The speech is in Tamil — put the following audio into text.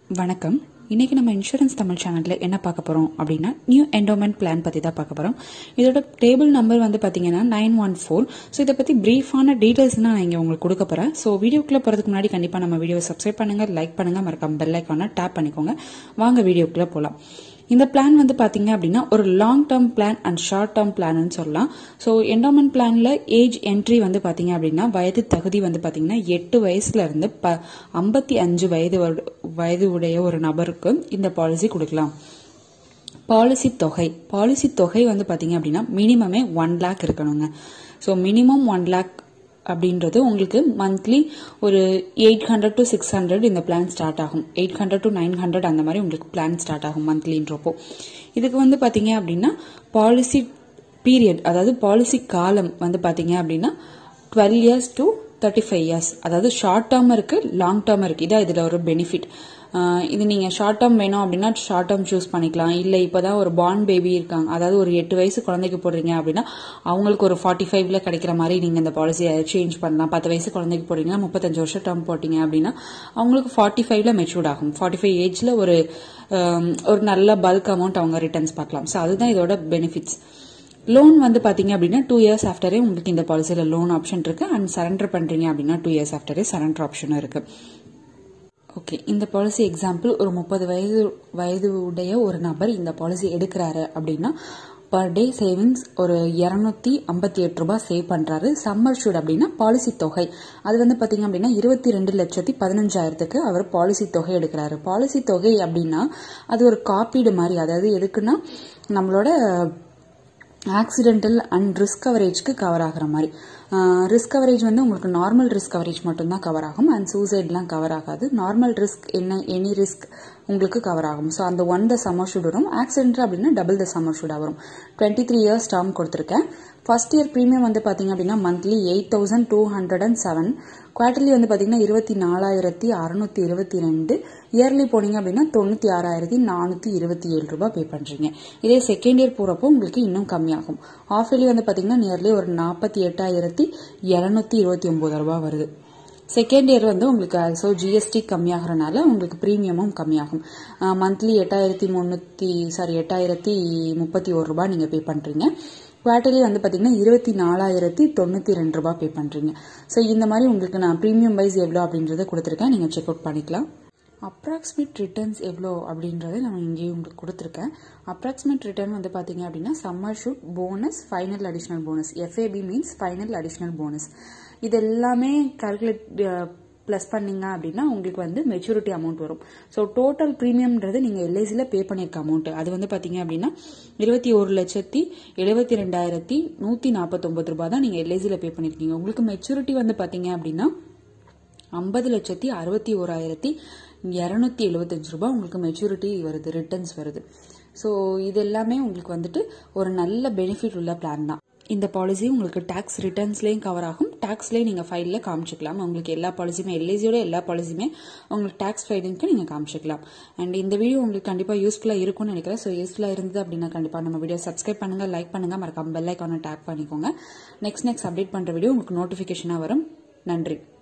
வணக்கம் இன்னைக்கு நம்ம இன்சூரன்ஸ் தமிழ் சேனலில் என்ன பார்க்க போகிறோம் அப்படின்னா நியூ என்டோமெண்ட் பிளான் பற்றி தான் பார்க்க போகிறோம் இதோட டேபிள் நம்பர் வந்து பார்த்தீங்கன்னா நைன் ஒன் ஃபோர் ஸோ இதை பற்றி ப்ரீஃபான டீட்டெயில்ஸ் நான் இங்கே உங்களுக்கு கொடுக்க போகிறேன் ஸோ வீடியோக்குள்ளே போகிறதுக்கு முன்னாடி கண்டிப்பாக நம்ம வீடியோவை சப்ஸ்கிரைப் பண்ணுங்கள் லைக் பண்ணுங்கள் மறக்காம பெல் ஐக்கானை டேப் பண்ணிக்கோங்க வாங்க வீடியோக்குள்ளே போகலாம் இந்த பிளான் வந்து பாத்தீங்க அப்படின்னா ஒரு long term plan and short term plan சொல்லலாம் ஸோ என்டோமெண்ட் பிளான்ல ஏஜ் என்ட்ரி வந்து பாத்தீங்க அப்படின்னா வயது தகுதி வந்து பாத்தீங்கன்னா எட்டு வயசுல இருந்து ப ஐம்பத்தி அஞ்சு வயது வரு- வயது உடைய ஒரு நபருக்கு இந்த பாலிசி கொடுக்கலாம் பாலிசி தொகை பாலிசி தொகை வந்து பாத்தீங்க அப்படின்னா மினிமமே ஒன் லேக் இருக்கணுங்க ஸோ மினிமம் ஒன் லேக் அப்படின்றது உங்களுக்கு மந்த்லி ஒரு eight hundred to six hundred இந்த பிளான் ஸ்டார்ட் ஆகும் eight hundred to nine hundred அந்த மாதிரி உங்களுக்கு பிளான் ஸ்டார்ட் ஆகும் மந்த்லின்றப்போ இதுக்கு வந்து பாத்தீங்க அப்படின்னா பாலிசி பீரியட் அதாவது பாலிசி காலம் வந்து பாத்தீங்க அப்படின்னா twelve years to thirty five years அதாவது ஷார்ட் டேர்ம் இருக்கு லாங் டேர்ம் இருக்கு இதான் இதுல ஒரு பெனிஃபிட் இது நீங்க ஷார்ட் டேர்ம் வேணும் அப்படின்னா ஷார்ட் டேர்ம் சூஸ் பண்ணிக்கலாம் இல்ல இப்பதான் ஒரு பார்ன் பேபி இருக்காங்க அதாவது ஒரு எட்டு வயசு குழந்தைக்கு போடுறீங்க அப்படின்னா அவங்களுக்கு ஒரு ஃபார்ட்டி ஃபைவ்ல கிடைக்கிற மாதிரி நீங்க இந்த பாலிசியை சேஞ்ச் பண்ணலாம் பத்து வயசு குழந்தைக்கு போடுறீங்கன்னா முப்பத்தஞ்சு வருஷம் டேர்ம் போட்டீங்க அப்படின்னா அவங்களுக்கு ஃபார்ட்டி ஃபைவ்ல மெச்சூர்ட் ஆகும் ஃபார்ட்டி ஃபைவ் ஏஜ்ல ஒரு ஆம், ஒரு நல்ல பல்க் அமௌண்ட் அவங்க ரிட்டர்ன்ஸ் பார்க்கலாம் ஸோ அதுதான் இதோட பெனிஃபிட்ஸ் லோன் வந்து பாத்தீங்க அப்படின்னா டூ இயர்ஸ் ஆஃப்டரே உங்களுக்கு இந்த பாலிசியில லோன் ஆப்ஷன் இருக்கு அண்ட் சரண்டர் பண்றீங்க அப்படின்னா டூ இயர்ஸ் ஆஃப்டரே சரண்டர் ஆப்ஷனும் இருக்கு ஓகே இந்த பாலிசி எக்ஸாம்பிள் ஒரு முப்பது வயது வயது உடைய ஒரு நபர் இந்த பாலிசி எடுக்கிறாரு அப்படின்னா பர் டே சேவிங்ஸ் ஒரு இரநூத்தி ஐம்பத்தி எட்டு ரூபாய் சேவ் பண்றாரு சம்மர் ஷூட் அப்படின்னா பாலிசி தொகை அது வந்து பாத்தீங்க அப்படின்னா இருபத்தி ரெண்டு லட்சத்தி பதினஞ்சாயிரத்துக்கு அவர் பாலிசி தொகை எடுக்கிறாரு பாலிசி தொகை அப்படின்னா அது ஒரு காப்பீடு மாதிரி அதாவது எதுக்குன்னா நம்மளோட ஆக்சிடென்டல் அண்ட் ரிஸ்க் கவரேஜ்க்கு கவர் ஆகிற மாதிரி ரிஸ்க் கவரேஜ் வந்து உங்களுக்கு நார்மல் ரிஸ்க் கவரேஜ் மட்டும்தான் கவர் ஆகும் அண்ட் சூசைட்லாம் கவர் ஆகாது நார்மல் ரிஸ்க் என்ன எனி ரிஸ்க் உங்களுக்கு கவர் ஆகும் ஸோ அந்த ஒன் த சம்மர் ஷூட் வரும் ஆக்சிடென்ட் அப்படின்னா டபுள் த சம்மர் ஷூடாக வரும் டுவெண்ட்டி த்ரீ இயர்ஸ் டேர்ம் கொடுத்துருக்கேன் ஃபர்ஸ்ட் இயர் ப்ரீமியம் வந்து பார்த்தீங்க அப்படின்னா monthly eight thousand two hundred and seven quarterly வந்து பார்த்தீங்கன்னா இருபத்தி நாலாயிரத்தி அறுநூத்தி இருபத்தி ரெண்டு இயர்லி போனீங்க அப்படின்னா தொண்ணூற்றி ஆறாயிரத்தி நானூற்றி இருபத்தி ஏழு ரூபாய் பே பண்ணுறீங்க இதே செகண்ட் இயர் போகிறப்போ உங்களுக்கு இன்னும் கம்மியாகும் ஆஃப் இயர்லி வந்து பார்த்தீங்கன்னா நியர்லி ஒரு நாற்பத்தி எட்டாயிரத்தி இரநூத்தி இருபத்தி ஒம்பது ரூபாய் வருது செகண்ட் இயர் வந்து உங்களுக்கு ஸோ ஜிஎஸ்டி கம்மியாகிறனால உங்களுக்கு ப்ரீமியமும் கம்மியாகும் மந்த்லி எட்டாயிரத்தி முந்நூற்றி சாரி எட்டாயிரத்தி முப்பத்தி ஒரு ரூபாய் நீங்கள் பே பண்ணுறீங்க குவார்டர்லி வந்து பார்த்தீங்கன்னா இருபத்தி நாலாயிரத்தி தொண்ணூற்றி ரெண்டு ரூபாய் பே பண்ணுறீங்க ஸோ இந்த மாதிரி உங்களுக்கு நான் ப்ரீமியம் வைஸ் எவ்வளோ அப்படின்றத கொடுத்துருக்கேன் நீங்கள் செக் அவுட் பண்ணிக்கலாம் அப்ராக்சிமேட் ரிட்டர்ன்ஸ் எவ்வளோ அப்படின்றத நான் இங்கேயும் உங்களுக்கு கொடுத்துருக்கேன் அப்ராக்சிமேட் ரிட்டர்ன் வந்து பார்த்தீங்க அப்படின்னா sum assured bonus final additional bonus FAB means final additional bonus இது எல்லாமே கால்குலேட் ப்ளஸ் பண்ணீங்க அப்படின்னா உங்களுக்கு வந்து மெச்சூரிட்டி அமௌண்ட் வரும் ஸோ டோட்டல் ப்ரீமியம்ன்றது நீங்கள் எல்ஐசியில் பே பண்ணியிருக்க அமௌண்ட் அது வந்து பார்த்தீங்க அப்படின்னா இருபத்தி ஒரு லட்சத்தி எழுபத்தி ரெண்டாயிரத்தி நூற்றி நாற்பத்தொம்பது ரூபாய் தான் நீங்கள் எல்ஐசியில் பே பண்ணியிருக்கீங்க உங்களுக்கு மெச்சூரிட்டி வந்து பார்த்தீங்க அப்படின்னா ஐம்பது லட்சத்தி அறுபத்தி ஓராயிரத்தி இரநூத்தி எழுபத்தஞ்சு ரூபாய் உங்களுக்கு மெச்சூரிட்டி வருது ரிட்டர்ன்ஸ் வருது ஸோ இது எல்லாமே உங்களுக்கு வந்துட்டு ஒரு நல்ல பெனிஃபிட் உள்ள பிளான் தான் இந்த பாலிசி உங்களுக்கு டேக்ஸ் ரிட்டர்ன்ஸ்லேயும் கவர் ஆகும் டேக்ஸ்லேயும் நீங்கள் ஃபைலில் காமிச்சிக்கலாம் உங்களுக்கு எல்லா பாலிசியுமே எல்ஐசியோட எல்லா பாலிசியுமே உங்களுக்கு டேக்ஸ் ஃபைலிங்க்கு நீங்கள் காமிச்சிக்கலாம் அண்ட் இந்த வீடியோ உங்களுக்கு கண்டிப்பாக யூஸ்ஃபுல்லாக இருக்கும்னு நினைக்கிறேன் ஸோ யூஸ்ஃபுல்லாக இருந்தது அப்படின்னா கண்டிப்பாக நம்ம வீடியோ சப்ஸ்கிரைப் பண்ணுங்கள் லைக் பண்ணுங்கள் மறக்காம பெல் ஐக்கானை டேப் பண்ணிக்கோங்க நெக்ஸ்ட் நெக்ஸ்ட் அப்டேட் பண்ணுற வீடியோ உங்களுக்கு நோட்டிஃபிகேஷனாக வரும் நன்றி